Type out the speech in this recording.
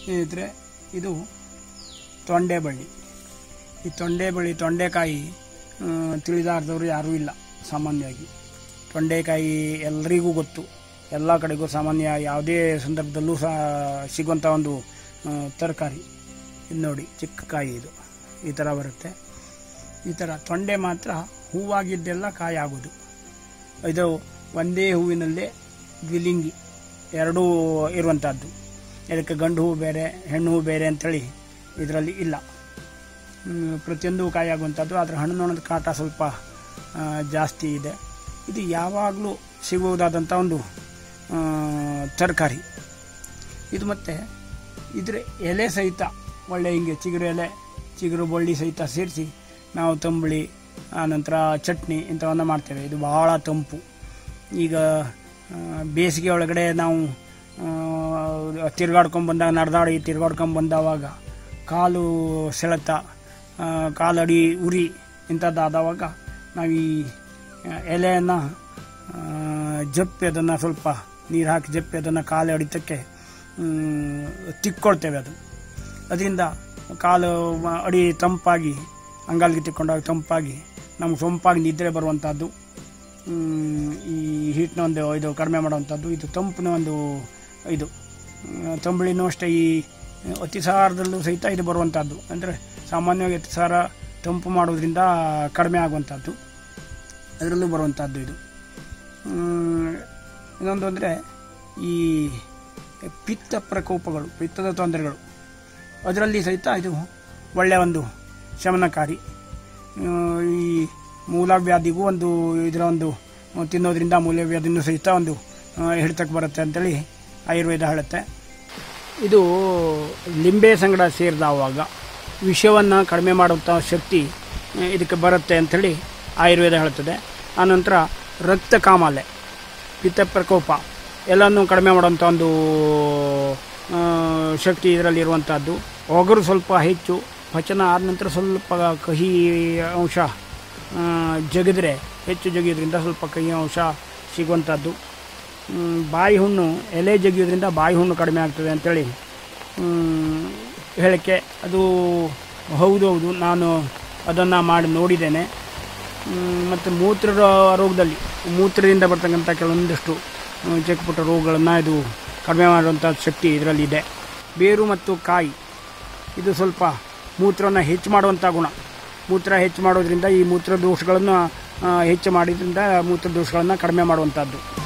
ಸ್ನೇಹಿತರೆ ಇದು ತೊಂಡೆ ಬಳ್ಳಿ ಈ ತೊಂಡೆ ಬಳ್ಳಿ ತೊಂಡೆಕಾಯಿ ಆ, ತಿಳಿದಾರ್ದವರು ಯಾರೂ ಇಲ್ಲ ಸಾಮಾನ್ಯವಾಗಿ ತೊಂಡೆಕಾಯಿ ಎಲ್ರಿಗೂ ಗೊತ್ತು ಎಲ್ಲ ಕಡೆಗೂ ಸಾಮಾನ್ಯ ಯಾವುದೇ ಸಂದರ್ಭದಲ್ಲೂ ಸಹ ಸಿಗುವಂಥ ಒಂದು ಆ, ತರಕಾರಿ ಇದು ನೋಡಿ ಚಿಕ್ಕ ಕಾಯಿ ಇದು ಈ ಥರ ಬರುತ್ತೆ ಈ ಥರ ತೊಂಡೆ ಮಾತ್ರ ಹೂವಾಗಿದ್ದೆಲ್ಲ ಕಾಯಿ ಆಗೋದು ಇದು ಒಂದೇ ಹೂವಿನಲ್ಲೇ ದ್ವಿಲಿಂಗಿ ಎರಡೂ ಇರುವಂಥದ್ದು ಇದಕ್ಕೆ ಗಂಡು ಹೂವು ಬೇರೆ ಹೆಣ್ಣು ಹೂವು ಬೇರೆ ಅಂಥೇಳಿ ಇದರಲ್ಲಿ ಇಲ್ಲ ಹ್ಮ್, ಪ್ರತಿಯೊಂದು ಕಾಯಿ ಆಗುವಂಥದ್ದು ಅದರ ಹಣ್ಣು ನೋಡೋದು ಕಾಟ ಸ್ವಲ್ಪ ಆ, ಜಾಸ್ತಿ ಇದೆ ಇದು ಯಾವಾಗಲೂ ಸಿಗುವುದಾದಂಥ ಒಂದು ಆ, ತರಕಾರಿ ಇದು ಮತ್ತು ಇದ್ರ ಎಲೆ ಸಹಿತ ಒಳ್ಳೆ ಹಿಂಗೆ ಚಿಗುರು ಎಲೆ ಚಿಗುರು ಬಳ್ಳಿ ಸಹಿತ ಸೇರಿಸಿ ನಾವು ತಂಬುಳಿ ಆನಂತರ ಚಟ್ನಿ ಇಂಥವನ್ನ ಮಾಡ್ತೇವೆ ಇದು ಬಹಳ ತಂಪು ಈಗ ಆ, ಬೇಸಿಗೆ ಒಳಗಡೆ ನಾವು ತಿರ್ಗಾಡ್ಕೊಂಡು ಬಂದಾಗ ನಡೆದಾಡಿ ತಿರ್ಗಾಡ್ಕೊಂಡು ಬಂದವಾಗ ಕಾಲು ಸೆಳೆತ ಆ, ಕಾಲಡಿ ಉರಿ ಇಂಥದ್ದಾದವಾಗ ನಾವು ಈ ಆ, ಎಲೆಯನ್ನು ಆ, ಜಪ್ಪಿ ಅದನ್ನು ಸ್ವಲ್ಪ ನೀರು ಹಾಕಿ ಜಪ್ಪಿ ಅದನ್ನು ಕಾಲು ಅಡಿತಕ್ಕೆ ಮ್, ತಿಕ್ಕೊಳ್ತೇವೆ ಅದು ಅದರಿಂದ ಕಾಲು ಮ- ಅಡಿ ತಂಪಾಗಿ ಅಂಗಾಲಿಗೆ ತಿಕ್ಕೊಂಡಾಗ ತಂಪಾಗಿ ನಮ್ಗೆ ಸೊಂಪಾಗಿ ನಿದ್ರೆ ಬರುವಂಥದ್ದು ಮ್, ಈ ಹೀಟ್ನ ಒಂದು ಇದು ಕಡಿಮೆ ಮಾಡುವಂಥದ್ದು ಇದು ತಂಪಿನ ಒಂದು ಇದು ಮ್, ತಂಬಳಿನೂ ಅಷ್ಟೇ ಈ ಅತಿಸಾರದಲ್ಲೂ ಸಹಿತ ಇದು ಬರುವಂಥದ್ದು ಅಂದರೆ ಸಾಮಾನ್ಯವಾಗಿ ಅತಿಸಾರ ತಂಪು ಮಾಡೋದ್ರಿಂದ ಕಡಿಮೆ ಆಗುವಂಥದ್ದು ಅದರಲ್ಲೂ ಬರುವಂಥದ್ದು ಇದು ಮ್, ಇನ್ನೊಂದು ಅಂದರೆ ಈ ಪಿತ್ತ ಪ್ರಕೋಪಗಳು ಪಿತ್ತದ ತೊಂದರೆಗಳು ಅದರಲ್ಲಿ ಸಹಿತ ಇದು ಒಳ್ಳೆಯ ಒಂದು ಶಮನಕಾರಿ ಆ, ಈ ಮೂಲವ್ಯಾಧಿಗೂ ಒಂದು ಇದರ ಒಂದು ತಿನ್ನೋದ್ರಿಂದ ಮೂಲವ್ಯಾಧಿನೂ ಸಹಿತ ಒಂದು ಆ, ಹಿಡಿತಕ್ಕೆ ಬರುತ್ತೆ ಅಂತೇಳಿ ಆಯುರ್ವೇದ ಹೇಳುತ್ತೆ ಇದು ಲಿಂಬೆ ಸಂಗಡ ಸೇರಿದವಾಗ ವಿಷವನ್ನು ಕಡಿಮೆ ಮಾಡುವಂಥ ಶಕ್ತಿ ಆ, ಇದಕ್ಕೆ ಬರುತ್ತೆ ಅಂಥೇಳಿ ಆಯುರ್ವೇದ ಹೇಳುತ್ತದೆ ಆನಂತರ ರಕ್ತ ಕಾಮಾಲೆ ಪಿತ್ತ ಪ್ರಕೋಪ ಎಲ್ಲನೂ ಕಡಿಮೆ ಮಾಡುವಂಥ ಒಂದು ಆ, ಶಕ್ತಿ ಇದರಲ್ಲಿ ಇರುವಂಥದ್ದು ಒಗರು ಸ್ವಲ್ಪ ಹೆಚ್ಚು ಪಚನ ಆದ ನಂತರ ಸ್ವಲ್ಪ ಕಹಿ ಅಂಶ ಆ, ಜಗಿದ್ರೆ ಹೆಚ್ಚು ಜಗಿಯೋದ್ರಿಂದ ಸ್ವಲ್ಪ ಕಹಿ ಅಂಶ ಸಿಗುವಂಥದ್ದು ಮ್, ಬಾಯಿ ಹುಣ್ಣು ಎಲೆ ಜಗಿಯೋದ್ರಿಂದ ಬಾಯಿ ಹುಣ್ಣು ಕಡಿಮೆ ಆಗ್ತದೆ ಅಂಥೇಳಿ ಮ್, ಹೇಳಕ್ಕೆ ಅದು ಹೌದು ಹೌದು ನಾನು ಅದನ್ನು ಮಾಡಿ ನೋಡಿದ್ದೇನೆ ಮತ್ತು ಮೂತ್ರ ರೋಗದಲ್ಲಿ ಮೂತ್ರದಿಂದ ಬರ್ತಕ್ಕಂಥ ಕೆಲವೊಂದಷ್ಟು ಆ, ಚಿಕ್ಕ ಪುಟ್ಟ ರೋಗಗಳನ್ನು ಇದು ಕಡಿಮೆ ಮಾಡುವಂಥ ಶಕ್ತಿ ಇದರಲ್ಲಿದೆ ಬೇರು ಮತ್ತು ಕಾಯಿ ಇದು ಸ್ವಲ್ಪ ಮೂತ್ರವನ್ನು ಹೆಚ್ಚು ಮಾಡುವಂಥ ಗುಣ ಮೂತ್ರ ಹೆಚ್ಚು ಮಾಡೋದ್ರಿಂದ ಈ ಮೂತ್ರ ದೋಷಗಳನ್ನು ಆ, ಹೆಚ್ಚು ಮಾಡಿದ್ರಿಂದ ಮೂತ್ರ ದೋಷಗಳನ್ನು ಕಡಿಮೆ ಮಾಡುವಂಥದ್ದು